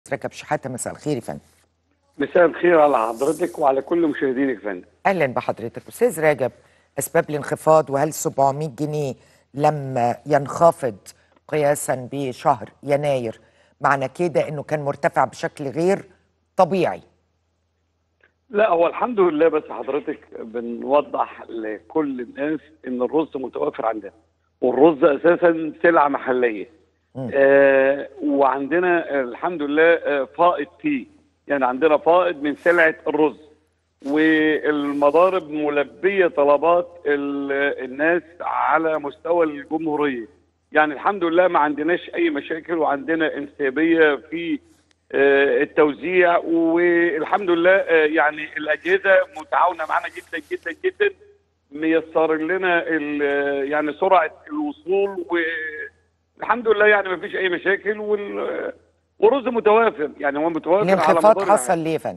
ركب شحاته مساء الخير يا فندم مساء الخير على حضرتك وعلى كل مشاهدينك يا فندم اهلا بحضرتك استاذ رجب اسباب الانخفاض وهل 700 جنيه لما ينخفض قياسا بشهر يناير معنى كده انه كان مرتفع بشكل غير طبيعي لا هو الحمد لله بس حضرتك بنوضح لكل الناس ان الرز متوفر عندنا والرز اساسا سلعه محليه آه وعندنا الحمد لله آه فائض فيه يعني عندنا فائض من سلعه الرز والمضارب ملبيه طلبات ال- الناس على مستوى الجمهوريه يعني الحمد لله ما عندناش اي مشاكل وعندنا انسيابيه في آه، التوزيع والحمد لله آه، يعني الاجهزه متعاونه معانا جدا جدا جدا ميسر لنا ال- يعني سرعه الوصول والحمد لله يعني ما فيش اي مشاكل وال- والرز متوافر يعني هو متوافر على الانخفاض مدار حصل ليه يا فندم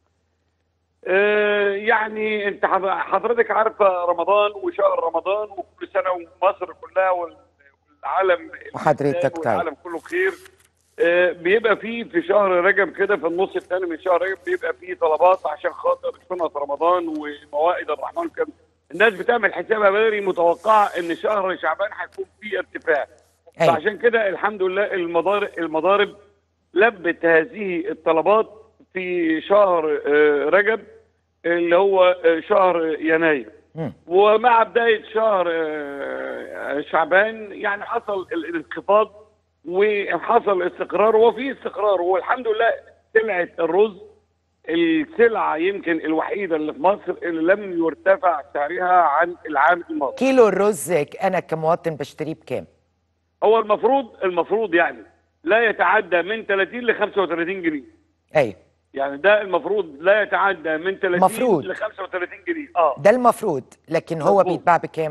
آه، يعني انت حض- حضرتك عارفه رمضان وشهر رمضان وكل سنه ومصر كلها وال- والعالم وحضرتك طيب. والعالم كله خير آه، بيبقى فيه في شهر رجب كده في النص الثاني من شهر رجب بيبقى فيه طلبات عشان خاطر سنة رمضان وموائد الرحمن كده الناس بتعمل حسابها بدري متوقعه ان شهر شعبان هيكون فيه ارتفاع أيوة. فعشان كده الحمد لله المضارب المضارب لبت هذه الطلبات في شهر آه، رجب اللي هو آه، شهر يناير مم. ومع بداية شهر آه، شعبان يعني حصل ال- الانخفاض وحصل استقرار وفي استقرار والحمد لله سلعة الرز السلعة يمكن الوحيدة اللي في مصر اللي لم يرتفع سعرها عن العام الماضي كيلو الرز انا كمواطن بشتريه بكام هو المفروض المفروض يعني لا يتعدى من 30 ل 35 جنيه ايوه يعني ده المفروض لا يتعدى من 30 مفروض. ل 35 جنيه اه ده المفروض لكن هو مظبوط. بيتباع بكام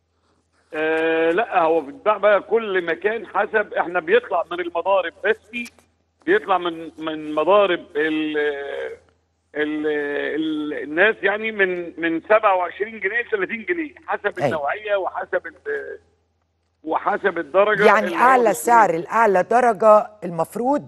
آه لا هو بيتباع بقى كل مكان حسب احنا بيطلع من المضارب رسمي بيطلع من من مضارب ال ال ال الناس يعني من من 27 جنيه ل 30 جنيه حسب أيوة. النوعيه وحسب ال- وحسب الدرجه يعني اللي هو اعلى بيشتريها. سعر الاعلى درجه المفروض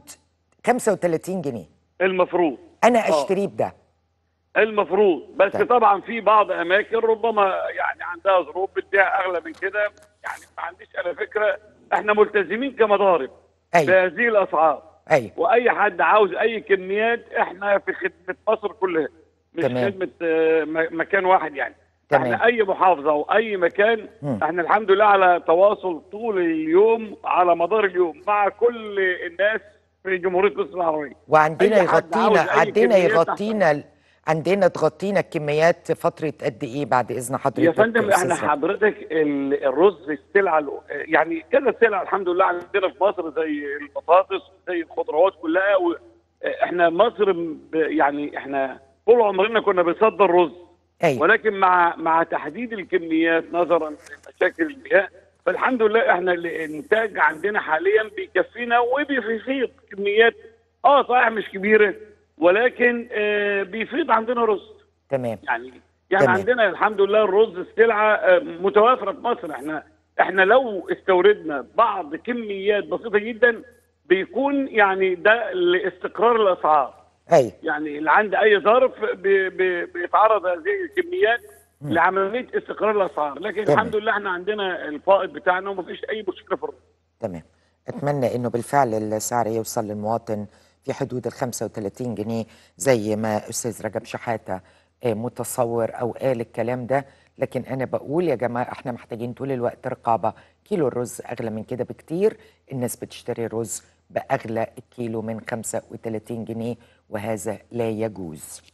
35 جنيه المفروض انا آه. اشتريه بده المفروض بس طيب. طبعا في بعض اماكن ربما يعني عندها ظروف بتبيع اغلى من كده يعني ما عنديش انا فكره احنا ملتزمين كمضارب ايوه بهذه الاسعار ايوه واي حد عاوز اي كميات احنا في خدمه مصر كلها مش تمام. خدمه آه، م- مكان واحد يعني تمام. احنا اي محافظه واي مكان مم. احنا الحمد لله على تواصل طول اليوم على مدار اليوم مع كل الناس في جمهوريه مصر العربيه وعندنا أي حد يغطينا عاوز أي عندنا كميات يغطينا ال- عندنا تغطينا الكميات فتره قد ايه بعد اذن حضرتك يا فندم أستاذ احنا رجب؟ حضرتك ال- الرز السلعه ال- يعني كذا سلعه الحمد لله عندنا في مصر زي البطاطس زي الخضروات كلها و احنا مصر ب- يعني احنا طول عمرنا كنا بنصدر رز ايوه ولكن مع مع تحديد الكميات نظرا لمشاكل المياه فالحمد لله احنا الانتاج عندنا حاليا بيكفينا وبيفيض كميات اه صحيح مش كبيره ولكن آه بيفيض عندنا رز تمام يعني يعني تمام. عندنا الحمد لله الرز السلعه آه، متوافره في مصر احنا احنا لو استوردنا بعض كميات بسيطه جدا بيكون يعني ده لاستقرار الاسعار ايوه يعني اللي عنده اي ظرف بي- بي- بيتعرض هذه الكميات لعمليه استقرار الاسعار لكن تمام. الحمد لله احنا عندنا الفائض بتاعنا ومفيش اي مشكله في الرز تمام اتمنى انه بالفعل السعر يوصل للمواطن في حدود ال 35 جنيه زي ما استاذ رجب شحاته آه، متصور او قال الكلام ده لكن انا بقول يا جماعه احنا محتاجين طول الوقت رقابه كيلو الرز اغلى من كده بكتير الناس بتشتري رز باغلى الكيلو من 35 جنيه وهذا لا يجوز